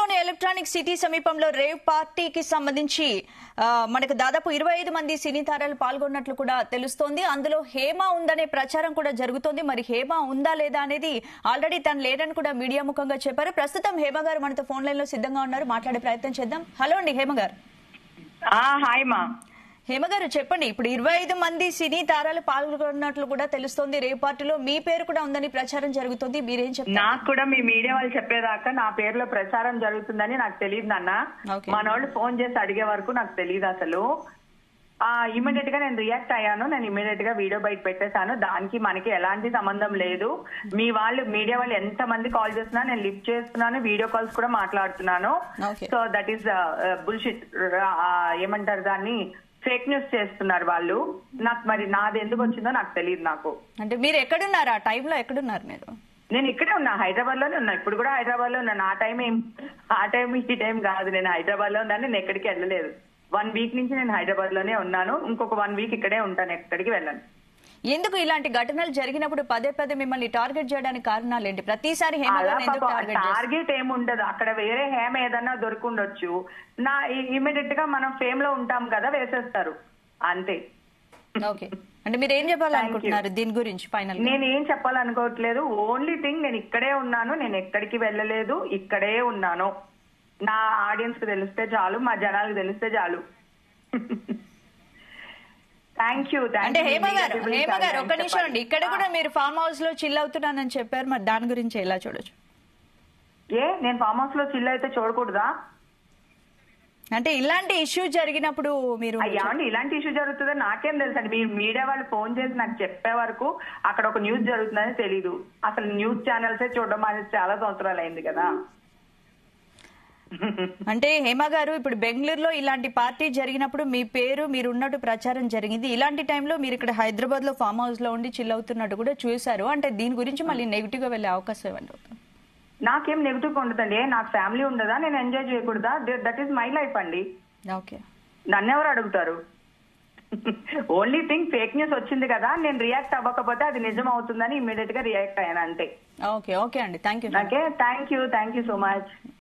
బెంగళూరులోని electronic city సమీపంలో rave పార్టీకి సంబంధించి ఆ, మనకు దాదాపు ఇరవై ఐదు మంది సినీ తారాలు పాల్గొన్నట్లు కూడా తెలుస్తోంది అందులో హేమ ఉందనే ప్రచారం కూడా జరుగుతోంది మరి హేమ ఉందా లేదా అనేది ఆల్రెడీ తను లేదని కూడా మీడియా ముఖంగా చెప్పారు ప్రస్తుతం హేమ గారు మనతో ఫోన్ లైన్ లో సిద్ధంగా ఉన్నారు మాట్లాడే ప్రయత్నం చేద్దాం హలో అండి హేమ గారు ఆ హాయ్ మా హేమ గారు చెప్పండి ఇప్పుడు ఇరవై ఐదు మంది సినీ తారాలు పాల్గొన్నట్లు కూడా తెలుస్తోంది రేవ్ పార్టీలో మీ పేరు కూడా ఉందని ప్రచారం జరుగుతోంది మీరేం చెప్తారు నాకు కూడా మీ మీడియా వాళ్ళు చెప్పేదాకా నా పేరులో ప్రచారం జరుగుతుందని నాకు తెలియదు నాన్న Okay. మనోళ్ళు ఫోన్ చేసి అడిగే వరకు నాకు తెలియదు అసలు ఆ ఇమీడియట్ గా నేను రియాక్ట్ అయ్యాను నేను ఇమీడియట్ గా వీడియో బయట పెట్టేశాను దానికి మనకి ఎలాంటి సంబంధం లేదు మీ వాళ్ళు మీడియా వాళ్ళు ఎంత మంది కాల్ చేస్తున్నా నేను లిఫ్ట్ చేస్తున్నాను వీడియో కాల్స్ కూడా మాట్లాడుతున్నాను Okay. So that is bullshit ఏమంటారు దాన్ని ఫేక్ న్యూస్ చేస్తున్నారు వాళ్ళు నాకు మరి నాది ఎందుకు వచ్చిందో నాకు తెలియదు నాకు అంటే మీరు ఎక్కడున్నారు ఆ టైంలో ఎక్కడున్నారు మీరు నేను ఇక్కడే ఉన్నా హైదరాబాద్ లోనే ఉన్నా ఇప్పుడు కూడా హైదరాబాద్ లో ఉన్నాను ఆ టైం ఏం ఆ టైం ఈ టైం కాదు నేను హైదరాబాద్ లో ఉన్నాను నేను ఎక్కడికి వెళ్ళలేదు వన్ వీక్ నుంచి నేను హైదరాబాద్ లోనే ఉన్నాను ఇంకొక వన్ వీక్ ఇక్కడే ఉంటాను ఎక్కడికి వెళ్ళను ఎందుకు ఇలాంటి ఘటనలు జరిగినప్పుడు పదే పదే మిమ్మల్ని టార్గెట్ చేయడానికి కారణాలు ఏంటి ప్రతిసారి హేమ అలా గారిని ఎందుకు టార్గెట్ చేస్తారు టార్గెట్ ఏముండదు అక్కడ వేరే హేమ ఏదన్నా దొరుకుండొచ్చు నా ఇమీడియట్ గా మనం ఫేమ్ లో ఉంటాం కదా వేసేస్తారు అంతే ఓకే అంటే మీరు ఏం చెప్పాలనుకుంటున్నారు దీని గురించి ఫైనల్ నేను ఏం చెప్పాలనుకోవట్లేదు ఓన్లీ థింగ్ నేను ఇక్కడే ఉన్నాను నేను ఎక్కడికి వెళ్ళలేదు ఇక్కడే ఉన్నాను నా ఆడియన్స్ కి తెలిస్తే చాలు మా జనాలకు తెలిస్తే చాలు థ్యాంక్ యూ అంటే హేమ గారు హేమ గారు ఒక్క నిమిషం అండి ఇక్కడ కూడా మీరు ఫామ్ హౌస్ లో చిల్ అవుతున్నానని చెప్పారు మరి దాని గురించి ఎలా చూడొచ్చు ఏ నేను ఫామ్ హౌస్ లో చిల్ అయితే చూడకూడదా అంటే ఇలాంటి ఇష్యూ జరిగినప్పుడు మీరు అయ్యా అండి ఇలాంటి ఇష్యూ జరుగుతుందో నాకేం తెలుసు అండి మీరు మీడియా వాళ్ళు ఫోన్ చేసి నాకు చెప్పే వరకు అక్కడ ఒక న్యూస్ జరుగుతుందని తెలీదు అసలు న్యూస్ ఛానల్సే చూడడం అనేది చాలా సంవత్సరాలు అయింది కదా అంటే హేమ గారు ఇప్పుడు బెంగళూరులో ఇలాంటి పార్టీ జరిగినప్పుడు మీ పేరు మీరు ఉన్నట్టు ప్రచారం జరిగింది ఇలాంటి టైంలో మీరు ఇక్కడ హైదరాబాద్ లో ఫామ్ హౌస్ లో ఉండి చిల్ అవుతున్నట్టు కూడా చూశారు అంటే దీని గురించి మళ్ళీ నెగిటివ్ గా వెళ్ళే అవకాశం ఏమండి నాకేం నెగిటివ్ ఉండదండి ఏ, నాకు ఫ్యామిలీ ఉండదా నేను ఎంజాయ్ చేయకూడదా దట్ ఈస్ మై లైఫ్ అండి ఓకే నన్ను ఎవరు అడుగుతారు ఓన్లీ థింగ్ ఫేక్ న్యూస్ వచ్చింది కదా నేను రియాక్ట్ అవ్వకపోతే అది నిజం అవుతుందని ఇమీడియట్ గా రియాక్ట్ అయ్యాను అంతే ఓకే ఓకే అండి thank you okay thank you thank you so much